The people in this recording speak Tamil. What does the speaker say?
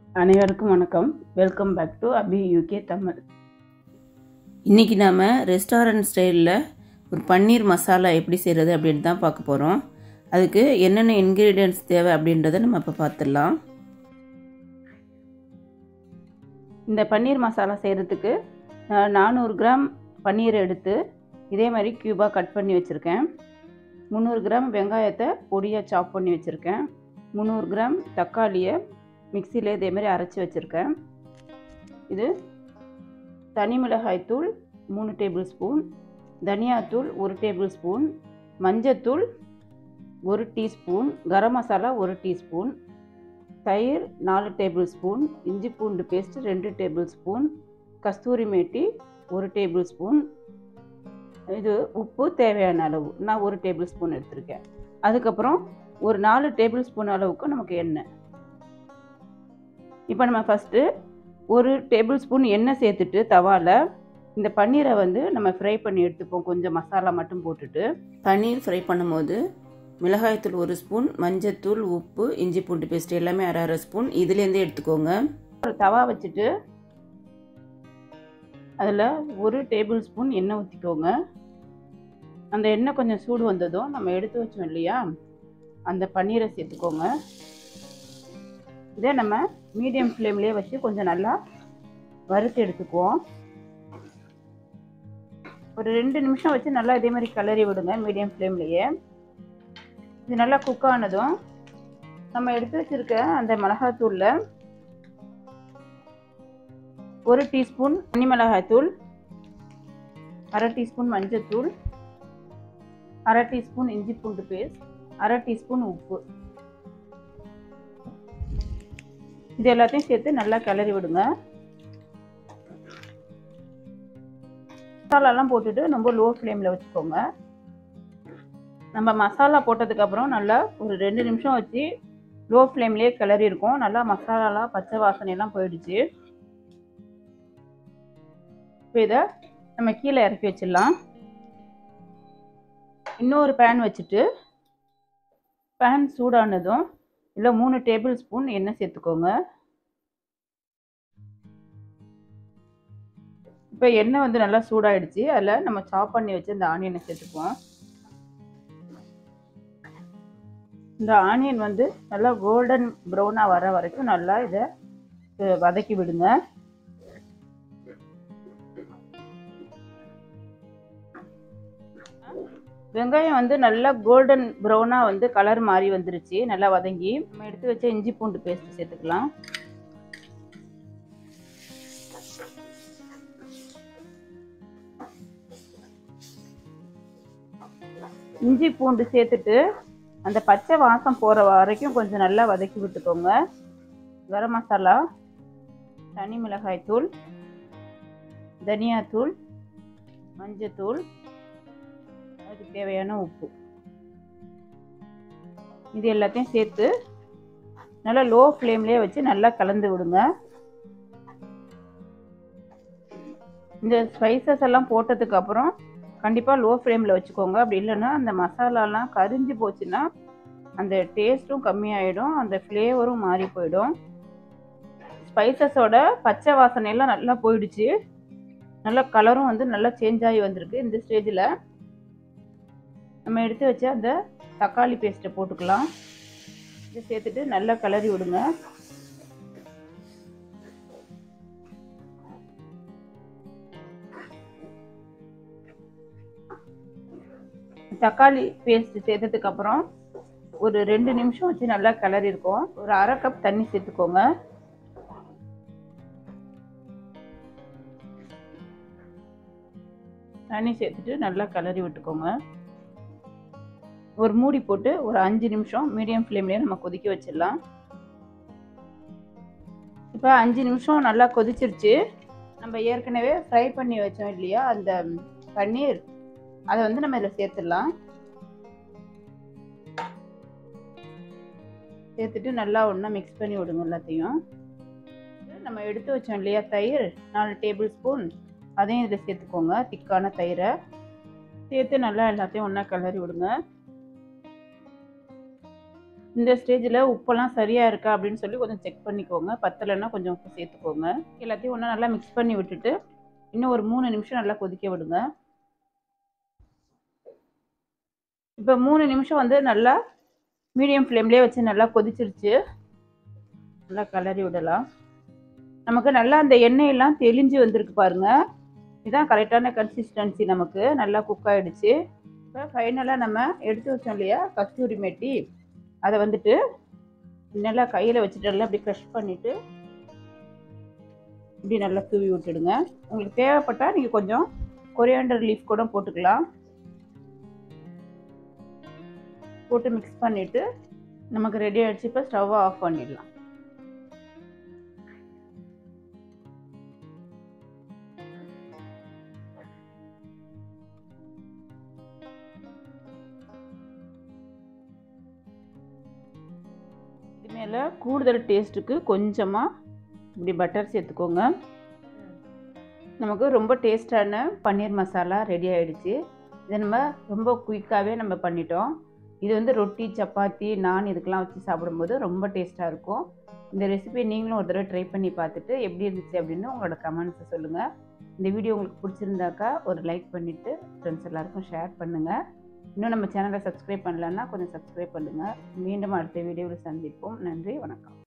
அனைவருக்கும் வணக்கம் welcome back to Abi UK Tamil இன்றைக்கி நாம் ரெஸ்டாரண்ட் ஸ்டைலில் ஒரு பன்னீர் மசாலா எப்படி செய்கிறது அப்படின்னு தான் பார்க்க போகிறோம் அதுக்கு என்னென்ன இன்க்ரீடியன்ட்ஸ் தேவை அப்படின்றத நம்ம இப்போ பார்த்துடலாம் இந்த பன்னீர் மசாலா செய்கிறதுக்கு நானூறு கிராம் பன்னீர் எடுத்து இதே மாதிரி க்யூபாக கட் பண்ணி வச்சுருக்கேன் முந்நூறு கிராம் வெங்காயத்தை பொடியாக சாப் பண்ணி வச்சுருக்கேன் முந்நூறு கிராம் தக்காளியை மிக்சியில் இதே மாதிரி அரைச்சி வச்சுருக்கேன் இது தனி மிளகாய் தூள் மூணு டேபிள் ஸ்பூன் தனியாத்தூள் ஒரு டேபிள் ஸ்பூன் மஞ்சத்தூள் ஒரு டீஸ்பூன் கரம் மசாலா ஒரு டீஸ்பூன் தயிர் நாலு டேபிள் ஸ்பூன் இஞ்சி பூண்டு பேஸ்ட் ரெண்டு டேபிள் ஸ்பூன் கஸ்தூரி மேட்டி ஒரு டேபிள் ஸ்பூன் இது உப்பு தேவையான அளவு நான் ஒரு டேபிள் ஸ்பூன் எடுத்திருக்கேன் அதுக்கப்புறம் ஒரு நாலு டேபிள் ஸ்பூன் அளவுக்கு நமக்கு எண்ணெய் இப்போ நம்ம ஃபஸ்ட்டு ஒரு டேபிள் ஸ்பூன் எண்ணெய் சேர்த்துட்டு தவாவில் இந்த பன்னீரை வந்து நம்ம ஃப்ரை பண்ணி எடுத்துப்போம் கொஞ்சம் மசாலா மட்டும் போட்டுட்டு பன்னீர் ஃப்ரை பண்ணும்போது மிளகாய்த்தூள் ஒரு ஸ்பூன் மஞ்சத்தூள் உப்பு இஞ்சி பூண்டு பேஸ்ட் எல்லாமே அரை அரை ஸ்பூன் இதுலேருந்தே எடுத்துக்கோங்க ஒரு தவா வச்சுட்டு அதில் ஒரு டேபிள் ஸ்பூன் எண்ணெய் ஊற்றிக்கோங்க அந்த எண்ணெய் கொஞ்சம் சூடு வந்ததும் நம்ம எடுத்து வச்சோம் இல்லையா அந்த பன்னீரை சேர்த்துக்கோங்க இதே நம்ம மீடியம் ஃப்ளேம்லேயே வச்சு கொஞ்சம் நல்லா வறுத்து எடுத்துக்குவோம் ஒரு ரெண்டு நிமிஷம் வச்சு நல்லா இதே மாதிரி கிளறி விடுங்க மீடியம் ஃப்ளேம்லேயே இது நல்லா குக் ஆனதும் நம்ம எடுத்து வச்சுருக்க அந்த மிளகாத்தூளில் ஒரு டீஸ்பூன் தனி மிளகாய்த்தூள் அரை டீஸ்பூன் மஞ்சத்தூள் அரை டீஸ்பூன் இஞ்சி பூண்டு பேஸ்ட் அரை டீஸ்பூன் உப்பு இது எல்லாத்தையும் சேர்த்து நல்லா கிளறி விடுங்க மசாலாலாம் போட்டுட்டு ரொம்ப லோ ஃப்ளேமில் வச்சுக்கோங்க நம்ம மசாலா போட்டதுக்கப்புறம் நல்லா ஒரு ரெண்டு நிமிஷம் வச்சு லோ ஃப்ளேம்லேயே கிளறி இருக்கும் நல்லா மசாலாலாம் பச்சை வாசனையெல்லாம் போயிடுச்சு இப்போ இதை நம்ம கீழே இறக்கி வச்சிடலாம் இன்னொரு பேன் வச்சுட்டு பேன் சூடானதும் இல்லை மூணு டேபிள் ஸ்பூன் எண்ணெய் சேர்த்துக்கோங்க இப்போ எண்ணெய் வந்து நல்லா சூடாயிடுச்சு அதில் நம்ம சாப் பண்ணி வச்சு இந்த ஆனியனை சேர்த்துக்குவோம் இந்த ஆனியன் வந்து நல்லா கோல்டன் ப்ரௌனாக வர வரைக்கும் நல்லா இதை வதக்கி விடுங்க வெங்காயம் வந்து நல்லா கோல்டன் ப்ரௌனாக வந்து கலர் மாறி வந்துருச்சு நல்லா வதங்கி நம்ம எடுத்து வச்ச இஞ்சி பூண்டு பேஸ்ட் சேர்த்துக்கலாம் இஞ்சி பூண்டு சேர்த்துட்டு அந்த பச்சை வாசம் போகிற வரைக்கும் கொஞ்சம் நல்லா வதக்கி விட்டுக்கோங்க கரம் மசாலா தனி மிளகாய் தூள் தனியாத்தூள் மஞ்சத்தூள் அதுக்கு தேவையான உப்பு இது எல்லாத்தையும் சேர்த்து நல்லா லோ ஃப்ளேம்லேயே வச்சு நல்லா கலந்து விடுங்க இந்த ஸ்பைசஸ் எல்லாம் போட்டதுக்கு அப்புறம் கண்டிப்பாக லோ ஃப்ளேமில் வச்சுக்கோங்க அப்படி இல்லைன்னா அந்த மசாலாலாம் கரிஞ்சு போச்சுன்னா அந்த டேஸ்ட்டும் கம்மியாயிடும் அந்த ஃப்ளேவரும் மாறி போயிடும் ஸ்பைசஸோட பச்சை வாசனையெல்லாம் நல்லா போயிடுச்சு நல்லா கலரும் வந்து நல்லா சேஞ்ச் ஆகி வந்திருக்கு இந்த ஸ்டேஜில் நம்ம எடுத்து வச்ச அந்த தக்காளி பேஸ்ட்டை போட்டுக்கலாம் இதை சேர்த்துட்டு நல்லா கிளறி விடுங்க தக்காளி பேஸ்ட் சேர்த்ததுக்கு அப்புறம் ஒரு ரெண்டு நிமிஷம் வச்சு நல்லா கிளறி இருக்கும் ஒரு அரை கப் தண்ணி சேர்த்துக்கோங்க தண்ணி சேர்த்துட்டு நல்லா கிளறி விட்டுக்கோங்க ஒரு மூடி போட்டு ஒரு அஞ்சு நிமிஷம் மீடியம் ஃப்ளேம்லேயே நம்ம கொதிக்க வச்சிடலாம் இப்போ அஞ்சு நிமிஷம் நல்லா கொதிச்சிருச்சு நம்ம ஏற்கனவே ஃப்ரை பண்ணி வச்சோம் இல்லையா அந்த பன்னீர் அதை வந்து நம்ம இதில் சேர்த்துடலாம் சேர்த்துட்டு நல்லா ஒன்றா மிக்ஸ் பண்ணி விடுங்க எல்லாத்தையும் நம்ம எடுத்து வச்சோம் இல்லையா தயிர் நாலு டேபிள் ஸ்பூன் அதையும் இதில் சேர்த்துக்கோங்க திக்கான தயிரை சேர்த்து நல்லா எல்லாத்தையும் ஒன்றா கிளறி விடுங்க இந்த ஸ்டேஜில் உப்பெல்லாம் சரியாக இருக்கா அப்படின்னு சொல்லி கொஞ்சம் செக் பண்ணிக்கோங்க பத்தலைன்னா கொஞ்சம் உப்பு சேர்த்துக்கோங்க எல்லாத்தையும் ஒன்றா நல்லா மிக்ஸ் பண்ணி விட்டுட்டு இன்னும் ஒரு மூணு நிமிஷம் நல்லா கொதிக்க விடுங்க இப்போ மூணு நிமிஷம் வந்து நல்லா மீடியம் ஃப்ளேம்லேயே வச்சு நல்லா கொதிச்சிருச்சு நல்லா கலரி விடலாம் நமக்கு நல்லா அந்த எண்ணெயெல்லாம் தெளிஞ்சு வந்திருக்கு பாருங்கள் இதுதான் கரெக்டான கன்சிஸ்டன்சி நமக்கு நல்லா குக் ஆகிடுச்சு இப்போ ஃபைனலாக நம்ம எடுத்து வச்சோம் இல்லையா கஸ்தூரி மெட்டி அதை வந்துட்டு நல்லா கையில் வச்சுட்டு நல்லா அப்படி க்ரஷ் பண்ணிவிட்டு இப்படி நல்லா தூவி விட்டுடுங்க உங்களுக்கு தேவைப்பட்டால் நீங்கள் கொஞ்சம் கொரியாண்டர் லீஃப் கூட போட்டுக்கலாம் போட்டு மிக்ஸ் பண்ணிவிட்டு நமக்கு ரெடி ஆகிடுச்சு இப்போ ஸ்டவ்வை ஆஃப் பண்ணிடலாம் இது மேலே கூடுதல் டேஸ்ட்டுக்கு கொஞ்சமாக இப்படி பட்டர் சேர்த்துக்கோங்க நமக்கு ரொம்ப டேஸ்டான பன்னீர் மசாலா ரெடி ஆகிடுச்சு இதை நம்ம ரொம்ப குயிக்காகவே நம்ம பண்ணிட்டோம் இது வந்து ரொட்டி சப்பாத்தி நான் இதுக்கெல்லாம் வச்சு சாப்பிடும்போது ரொம்ப டேஸ்ட்டாக இருக்கும் இந்த ரெசிபி நீங்களும் ஒரு தடவை ட்ரை பண்ணி பார்த்துட்டு எப்படி இருந்துச்சு அப்படின்னு உங்களோட கமெண்ட்ஸை சொல்லுங்கள் இந்த வீடியோ உங்களுக்கு பிடிச்சிருந்தாக்கா ஒரு லைக் பண்ணிவிட்டு ஃப்ரெண்ட்ஸ் எல்லாருக்கும் ஷேர் பண்ணுங்கள் இன்னும் நம்ம சேனலை சப்ஸ்கிரைப் பண்ணலன்னா கொஞ்சம் சப்ஸ்கிரைப் பண்ணுங்கள் மீண்டும் அடுத்த வீடியோவில் சந்திப்போம் நன்றி வணக்கம்